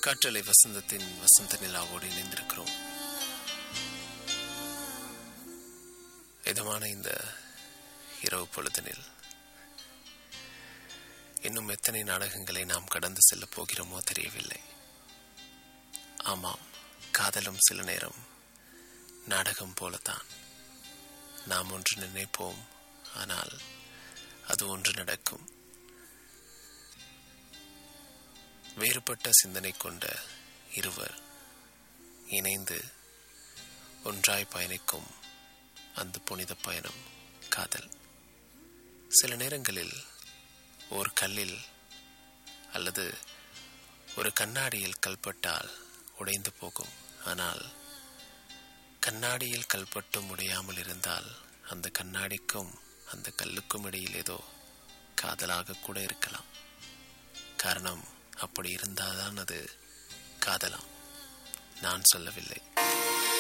காற்றலை வசந்தத்தின் வசந்த நிலாவோடு இணைந்திருக்கிறோம் இதமான இந்த இரவு பொழுதனில் இன்னும் எத்தனை நாடகங்களை நாம் கடந்து செல்லப் போகிறோமோ தெரியவில்லை ஆமாம் காதலும் சில நேரம் நாடகம் போலத்தான் நாம் ஒன்று நினைப்போம் ஆனால் அது ஒன்று நடக்கும் வேறுபட்ட சிந்தனை கொண்ட இருவர் இணைந்து ஒன்றாய் பயணிக்கும் அந்த புனித பயணம் காதல் சில நேரங்களில் ஒரு கல்லில் அல்லது ஒரு கண்ணாடியில் கல்பட்டால் உடைந்து போகும் ஆனால் கண்ணாடியில் கல்பட்டும் உடையாமல் இருந்தால் அந்த கண்ணாடிக்கும் அந்த கல்லுக்கும் இடையில் ஏதோ காதலாக கூட இருக்கலாம் காரணம் அப்படி இருந்தால்தான் அது காதலாம் நான் சொல்லவில்லை